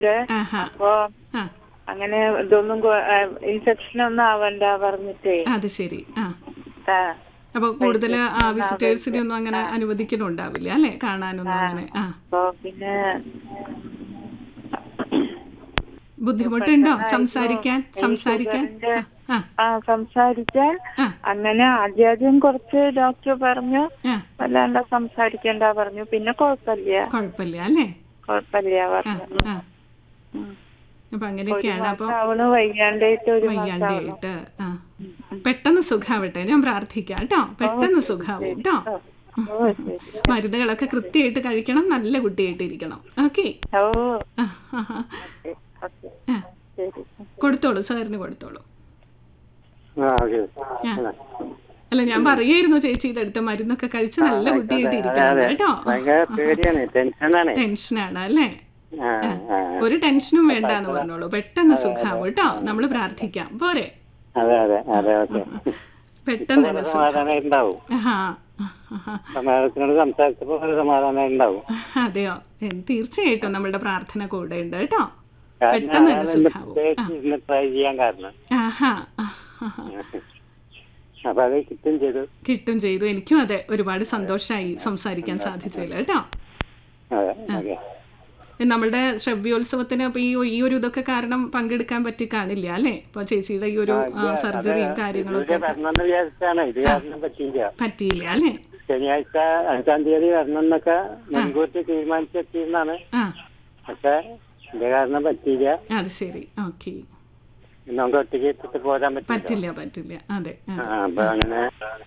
ആഹാ അപ്പൊ ആ അങ്ങനെ ഇതൊന്നും ഇൻഫെക്ഷൻ ഒന്നും ആവണ്ട പറഞ്ഞിട്ടേ അത് ശരി ആ ആ, അപ്പൊ കൂടുതൽ വിസിറ്റേഴ്സിനെ ഒന്നും അങ്ങനെ അനുവദിക്കുന്നുണ്ടാവില്ല അല്ലെ കാണാനൊന്നും അങ്ങനെ ആ അപ്പൊ പിന്നെ ബുദ്ധിമുട്ടുണ്ടോ സംസാരിക്കാൻ സംസാരിക്കാൻ ആ ആ സംസാരിക്കാൻ ആ അങ്ങനെ ആദ്യാദ്യം കുറച്ച് ഡോക്ടർ പറഞ്ഞു ആ വല്ലാണ്ട് സംസാരിക്കണ്ട പറഞ്ഞു പിന്നെ കുഴപ്പമില്ല കുഴപ്പമില്ല അല്ലേ കുഴപ്പമില്ല ആ പറഞ്ഞു ആ ഉം. അപ്പൊ അങ്ങനെയൊക്കെയാണ് അപ്പൊ അവണ് വയ്യാണ്ടായിട്ട് ഒരു വയ്യാണ്ടായിട്ട് ആ പെട്ടെന്ന് സുഖാവട്ടെ ഞാൻ പ്രാർത്ഥിക്കാം കേട്ടോ പെട്ടെന്ന് സുഖാവും കേട്ടോ ഓ ശരി മരുന്നുകളൊക്കെ കൃത്യമായിട്ട് കഴിക്കണം നല്ല കുട്ടിയായിട്ട് ഇരിക്കണം ഓക്കെ ഓ ആ ആ, ആ. ഓക്കെ ആ, ശരി കൊടുത്തോളൂ സാറിന് കൊടുത്തോളൂ ആ ഓക്കെ ആ. അല്ല ഞാൻ പറയായിരുന്നു ചേച്ചിയുടെ അടുത്ത് മരുന്നൊക്കെ കഴിച്ച് നല്ല കുട്ടിയായിട്ട് ഇരിക്കണം കേട്ടോ ഭയങ്കര പേടിയാണ് ടെൻഷനാണ് ടെൻഷനാണ് അല്ലേ ആ ആ ഒരു ടെൻഷനും വേണ്ട എന്ന് പറഞ്ഞോളൂ പെട്ടെന്ന് സുഖാവും കേട്ടോ നമ്മൾ പ്രാർത്ഥിക്കാം പോരെ അതെ അതെ അതെ ഓക്കെ പെട്ടെന്ന് തന്നെ സുഖം സമാധാനം ഉണ്ടാവും ആഹാ. ആഹാ. സമാധാനത്തിനോട് സംസാരിച്ചപ്പോ ഒരു സമാധാനം ഉണ്ടാവും അതെയോ എ, തീർച്ചയായിട്ടും നമ്മളുടെ പ്രാർത്ഥന കൂടെ ഉണ്ട് കേട്ടോ കാരണം പെട്ടെന്ന് തന്നെ അയാൾ സുഖാവും പ്രത്യേകിച്ച് ഇന്ന് ട്രൈ ചെയ്യാൻ കാരണം ആഹാ ആഹാ. അപ്പൊ അത് കിട്ടും ചെയ്തു കിട്ടും ചെയ്തു എനിക്കും അതെ ഒരുപാട് സന്തോഷമായി സംസാരിക്കാൻ സാധിച്ചില്ല കേട്ടോ അതെ ഓക്കെ നമ്മളുടെ ശ്രവ്യോത്സവത്തിന് അപ്പൊ ഈ ഈ ഒരു ഇതൊക്കെ കാരണം പങ്കെടുക്കാൻ പറ്റി കാണില്ല അല്ലേ ഇപ്പൊ ചേച്ചിയുടെ ഈ ഒരു സർജറിയും കാര്യങ്ങളൊക്കെ ഇതില് വരണമെന്ന് വിചാരിച്ചാണ് ഇത് കാരണം പറ്റിയില്ല പറ്റിയില്ല അല്ലേ ശനിയാഴ്ച അഞ്ചാം തീയതി വരണം എന്നൊക്കെ മുൻകൂട്ടി തീരുമാനിച്ചെത്തിയിരുന്നാണ് ആ പക്ഷെ ഇത് കാരണം പറ്റിയില്ല അത് ശരി ഓക്കെ നമുക്ക് ഒറ്റയ്ക്ക് ഇട്ടിട്ട് പോരാൻ പറ്റില്ല പറ്റില്ല പറ്റില്ല അതെ ആ, അതെ അപ്പൊ അങ്ങനെ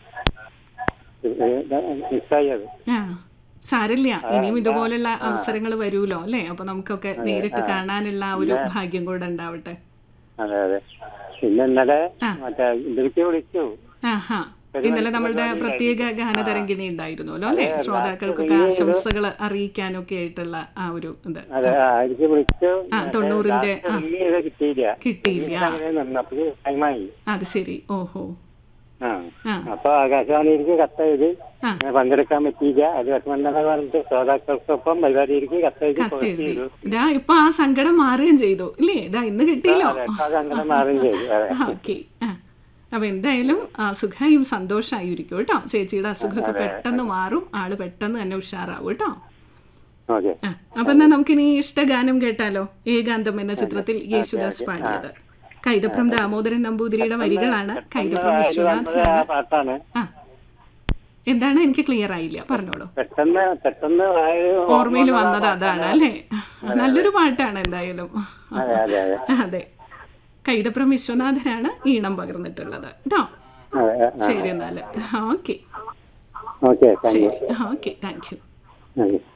മിസ്സായി അത് ആ സാരില്ല ഇനിയും ഇതുപോലുള്ള അവസരങ്ങൾ വരുമല്ലോ അല്ലേ അപ്പൊ നമുക്കൊക്കെ നേരിട്ട് കാണാനുള്ള ആ ഒരു ഭാഗ്യം കൂടെ ഉണ്ടാവട്ടെ അതെ അതെ പിന്നെ ഇന്നലെ ആ. മറ്റേ ഇതിലേക്ക് വിളിച്ചു ആഹാ ഇന്നലെ നമ്മളുടെ പ്രത്യേക ഗാനതരംഗിണി ഉണ്ടായിരുന്നല്ലോ അല്ലെ ശ്രോതാക്കൾക്കൊക്കെ ആശംസകൾ അറിയിക്കാനൊക്കെ ആയിട്ടുള്ള ആ ഒരു ഇത് അതെ ആയിരിക്കും വിളിച്ചു ആ തൊണ്ണൂറിന്റെ ആ റിങ് ചെയ്ത് കിട്ടിയില്ല കിട്ടിയില്ല അങ്ങനെ നിന്നപ്പോ ടൈമായി അത് ശരി ഓഹോ ആ ആ അപ്പൊ ആകാശവാണിയിലേക്ക് കത്തെഴുതി ആ അങ്ങനെ പങ്കെടുക്കാൻ പറ്റിയില്ല അത് വിഷമണ്ടെന്ന് പറഞ്ഞിട്ട് ശ്രോതാക്കൾക്കൊപ്പം പരിപാടിയിലേക്ക് കത്തെഴുതി പോസ്റ്റ് കത്തെഴുതി ചെയ്തു ഇതാ ഇപ്പൊ ആ സങ്കടം മാറുകയും ചെയ്തു ഇല്ലേ ഇതാ ഇന്ന് കിട്ടിയല്ലോ അതെ അപ്പൊ അത് അങ്ങനെ മാറുകയും ചെയ്തു അതെ ഓക്കെ ആ അപ്പൊ എന്തായാലും ആ, സുഖമായും സന്തോഷമായിരിക്കും കേട്ടോ ചേച്ചിയുടെ അസുഖമൊക്കെ പെട്ടെന്ന് മാറും ആള് പെട്ടെന്ന് തന്നെ ഉഷാറാവും കേട്ടോ ഓക്കെ ആ അപ്പൊ എന്നാ നമുക്കിനി ഇഷ്ടഗാനം കേട്ടാലോ ഏകാന്തം എന്ന ചിത്രത്തിൽ യേശുദാസ് പാടിയത് കൈതപ്രം ദാമോദരൻ നമ്പൂതിരിയുടെ വരികളാണ് കൈതപ്രം ആ വിശ്വനാഥനാണ് പാട്ടാണ് ആ എന്താണ് എനിക്ക് ക്ലിയർ ആയില്ല പറഞ്ഞോളൂ പെട്ടെന്ന് പെട്ടെന്ന് വായ- ഓർമ്മയിൽ വന്നത് അതാണ് അല്ലേ നല്ലൊരു പാട്ടാണ് എന്തായാലും അതെ അതെ അതെ അതെ കൈതപ്രം വിശ്വനാഥനാണ് ഈണം പകർന്നിട്ടുള്ളത് കേട്ടോ അതെ ആ, ശരി എന്നാല് ഓക്കെ ഓക്കെ താങ്ക് യു ശരി ഓക്കെ താങ്ക് യു ഓക്കെ